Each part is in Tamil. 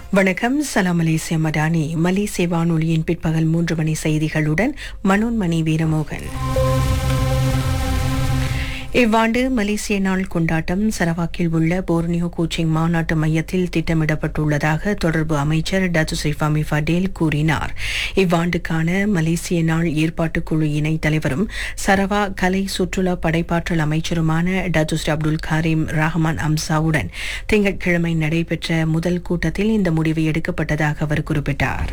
வணக்கம் சலாம் மலேசிய மடானி மலேசிய வானொலியின் பிற்பகல் மூன்று மணி செய்திகளுடன் மனோன்மணி வீரமோகன் இவ்வாண்டு மலேசிய நாள் கொண்டாட்டம் சரவாக்கில் உள்ள போர்னியோ கோச்சிங் மாநாட்டு மையத்தில் திட்டமிடப்பட்டுள்ளதாக தொடர்பு அமைச்சர் டத்து ஸ்ரீஃபாமி ஃபடேல் கூறினார் இவ்வாண்டுக்கான மலேசிய நாள் ஏற்பாட்டுக் குழு இணைத் தலைவரும் சரவா கலை சுற்றுலா படைப்பாற்றல் அமைச்சருமான Datuk Seri Abdul Karim Rahman அம்சாவுடன் திங்கட்கிழமை நடைபெற்ற முதல் கூட்டத்தில் இந்த முடிவு எடுக்கப்பட்டதாக அவர் குறிப்பிட்டார்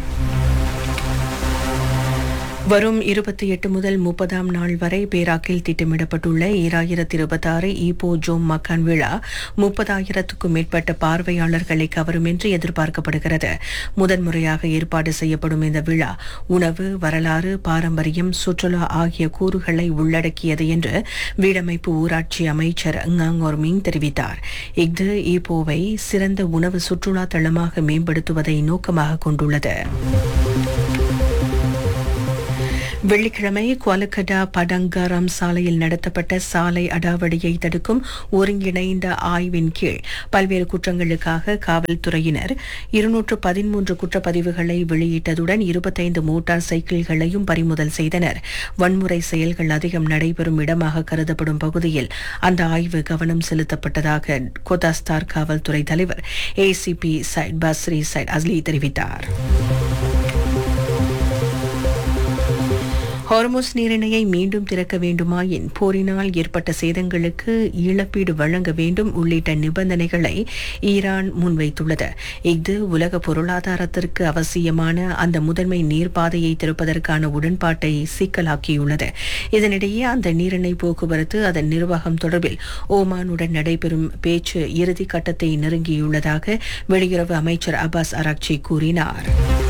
வரும் இருபத்தி எட்டு முதல் முப்பதாம் நாள் வரை பேராக்கில் திட்டமிடப்பட்டுள்ள ஈராயிரத்தி இருபத்தாறு ஈப்போ ஜோம் மக்கான் விழா முப்பதாயிரத்துக்கும் மேற்பட்ட பார்வையாளர்களை கவரும் என்று எதிர்பார்க்கப்படுகிறது முதன்முறையாக ஏற்பாடு செய்யப்படும் இந்த விழா உணவு வரலாறு பாரம்பரியம் சுற்றுலா ஆகிய கூறுகளை உள்ளடக்கியது என்று வீடமைப்பு ஊராட்சி அமைச்சர் ங்காங்கோர் மிங் தெரிவித்தார் இஃது ஈப்போவை சிறந்த உணவு சுற்றுலா தளமாக மேம்படுத்துவதை நோக்கமாக கொண்டுள்ளது வெள்ளிக்கிழமை குவாலக்கடா படங்காரம் சாலையில் நடத்தப்பட்ட சாலை அடாவடியை தடுக்கும் ஒருங்கிணைந்த ஆய்வின் கீழ் பல்வேறு குற்றங்களுக்காக காவல்துறையினர் இருநூற்று பதிமூன்று குற்றப்பதிவுகளை வெளியிட்டதுடன் இருபத்தைந்து மோட்டார் சைக்கிள்களையும் பறிமுதல் செய்தனர் வன்முறை செயல்கள் அதிகம் நடைபெறும் இடமாக கருதப்படும் பகுதியில் அந்த ஆய்வு கவனம் செலுத்தப்பட்டதாக கோதாஸ்தார் காவல்துறை தலைவர் ஏசிபி சைட் பஸ்ரி சைட் அஸ்லி தெரிவித்தார் ஹார்மோஸ் நீரிணையை மீண்டும் திறக்க வேண்டுமாயின் போரினால் ஏற்பட்ட சேதங்களுக்கு இழப்பீடு வழங்க வேண்டும் உள்ளிட்ட நிபந்தனைகளை ஈரான் முன்வைத்துள்ளது இது உலக பொருளாதாரத்திற்கு அவசியமான அந்த முதன்மை நீர்ப்பாதையை திறப்பதற்கான உடன்பாட்டை சிக்கலாக்கியுள்ளது இதனிடையே அந்த நீரிணை போக்குவரத்து அதன் நிர்வாகம் தொடர்பில் ஓமானுடன் நடைபெறும் பேச்சு இறுதி கட்டத்தை நெருங்கியுள்ளதாக வெளியுறவு அமைச்சர் அப்பாஸ் அராக்சி கூறினார்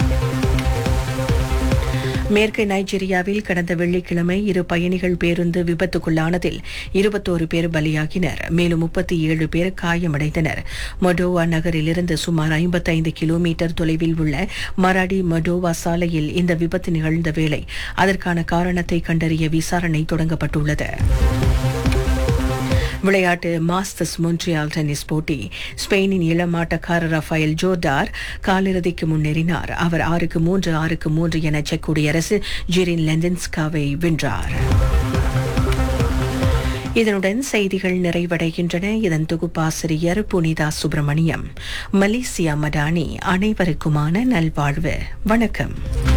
மேற்கு நைஜீரியாவில் கடந்த வெள்ளிக்கிழமை இரு பயணிகள் பேருந்து விபத்துக்குள்ளானதில் இருபத்தோரு பேர் பலியாகினர் மேலும் முப்பத்தி ஏழு பேர் காயமடைந்தனர் மொடோவா நகரிலிருந்து சுமார் ஐம்பத்தைந்து கிலோமீட்டர் தொலைவில் உள்ள மராடி மடோவா சாலையில் இந்த விபத்து நிகழ்ந்த வேளை அதற்கான காரணத்தை கண்டறிய விசாரணை தொடங்கப்பட்டுள்ளது விளையாட்டு மாஸ்டர்ஸ் மொன்ட்ரியால் டென்னிஸ் போட்டி ஸ்பெயினின் இளம் ஆட்டக்காரர் ரஃபேல் ஜோர்டார் காலிறுதிக்கு முன்னேறினார் அவர் ஆறுக்கு மூன்று ஆறுக்கு மூன்று என செக் குடியரசு ஜெரின் லெந்தன்ஸ்காவை வென்றார் இதனுடன் செய்திகள் நிறைவடைகின்றன இதன் தொகுப்பாசிரியர் புனிதா சுப்பிரமணியம் மலேசியா மடானி அனைவருக்குமான நல்வாழ்வு வணக்கம்